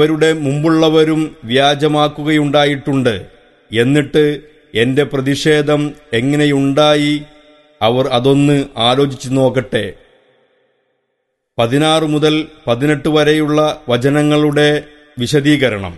അവരുടെ മുമ്പുള്ളവരും വ്യാജമാക്കുകയുണ്ടായിട്ടുണ്ട് എന്നിട്ട് എന്റെ പ്രതിഷേധം എങ്ങനെയുണ്ടായി അവർ അതൊന്ന് ആലോചിച്ചു നോക്കട്ടെ പതിനാറ് മുതൽ പതിനെട്ട് വരെയുള്ള വചനങ്ങളുടെ വിശദീകരണം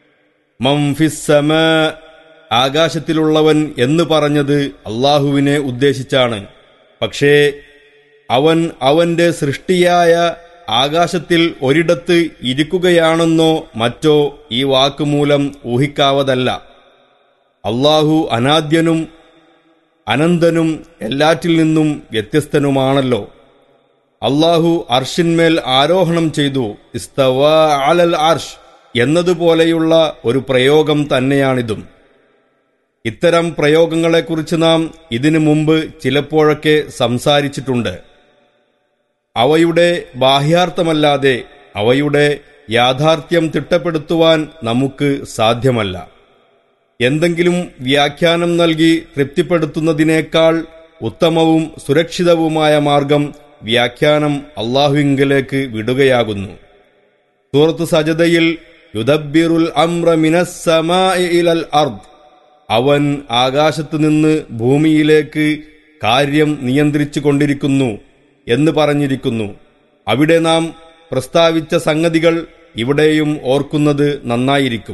മംഫിസമ ആകാശത്തിലുള്ളവൻ എന്ന് പറഞ്ഞത് അള്ളാഹുവിനെ ഉദ്ദേശിച്ചാണ് പക്ഷേ അവൻ അവന്റെ സൃഷ്ടിയായ ആകാശത്തിൽ ഒരിടത്ത് ഇരിക്കുകയാണെന്നോ മറ്റോ ഈ വാക്കുമൂലം ഊഹിക്കാവതല്ല അള്ളാഹു അനാദ്യനും അനന്തനും എല്ലാറ്റിൽ നിന്നും വ്യത്യസ്തനുമാണല്ലോ അള്ളാഹു അർഷിന്മേൽ ആരോഹണം ചെയ്തു ഇസ്തവ അലൽ അർഷ് എന്നതുപോലെയുള്ള ഒരു പ്രയോഗം തന്നെയാണിതും ഇത്തരം പ്രയോഗങ്ങളെക്കുറിച്ച് നാം ഇതിനു മുമ്പ് ചിലപ്പോഴൊക്കെ സംസാരിച്ചിട്ടുണ്ട് അവയുടെ ബാഹ്യാർത്ഥമല്ലാതെ അവയുടെ യാഥാർത്ഥ്യം തിട്ടപ്പെടുത്തുവാൻ നമുക്ക് സാധ്യമല്ല എന്തെങ്കിലും വ്യാഖ്യാനം നൽകി തൃപ്തിപ്പെടുത്തുന്നതിനേക്കാൾ ഉത്തമവും സുരക്ഷിതവുമായ മാർഗം വ്യാഖ്യാനം അള്ളാഹുവിങ്കലേക്ക് വിടുകയാകുന്നു സൂറത്ത് സജതയിൽ യുദബിറുൽ അമ്ര മിനസ്സമാഇ ഇലൽ അർദ് അവൻ ആകാശത്തു നിന്ന് ഭൂമിയിലേക്ക് കാര്യം നിയന്ത്രിച്ചു കൊണ്ടിരിക്കുന്നു എന്ന് പറഞ്ഞിരിക്കുന്നു അവിടെ നാം പ്രസ്താവിച്ച സംഗതികൾ ഇവിടെയും ഓർക്കുന്നത് നന്നായിരിക്കും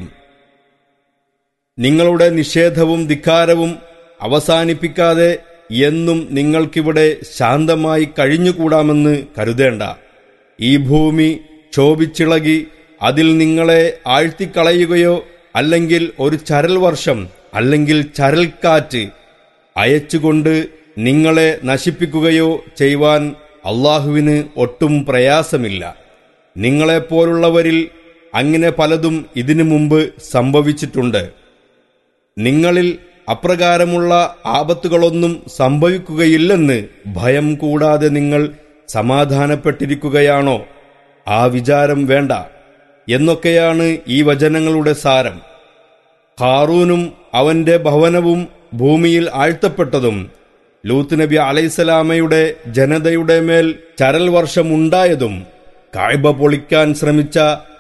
നിങ്ങളുടെ നിഷേധവും ധിക്കാരവും അവസാനിപ്പിക്കാതെ എന്നും നിങ്ങൾക്കിവിടെ ശാന്തമായി കഴിഞ്ഞുകൂടാമെന്ന് കരുതേണ്ട ഈ ഭൂമി ക്ഷോഭിച്ചിളകി അതിൽ നിങ്ങളെ ആഴ്ത്തിക്കളയുകയോ അല്ലെങ്കിൽ ഒരു ചരൽ വർഷം അല്ലെങ്കിൽ ചരൽക്കാറ്റ് അയച്ചുകൊണ്ട് നിങ്ങളെ നശിപ്പിക്കുകയോ ചെയ്യുവാൻ അള്ളാഹുവിന് ഒട്ടും പ്രയാസമില്ല നിങ്ങളെപ്പോലുള്ളവരിൽ അങ്ങനെ പലതും ഇതിനു മുമ്പ് സംഭവിച്ചിട്ടുണ്ട് നിങ്ങളിൽ അപ്രകാരമുള്ള ആപത്തുകളൊന്നും സംഭവിക്കുകയില്ലെന്ന് ഭയം കൂടാതെ നിങ്ങൾ സമാധാനപ്പെട്ടിരിക്കുകയാണോ ആ വിചാരം വേണ്ട എന്നൊക്കെയാണ് ഈ വചനങ്ങളുടെ സാരം ഹാറൂനും അവന്റെ ഭവനവും ഭൂമിയിൽ ആഴ്ത്തപ്പെട്ടതും ലൂത്ത് നബി അലൈസലാമയുടെ ജനതയുടെ മേൽ ചരൽ വർഷമുണ്ടായതും കായ്ബ പൊളിക്കാൻ ശ്രമിച്ച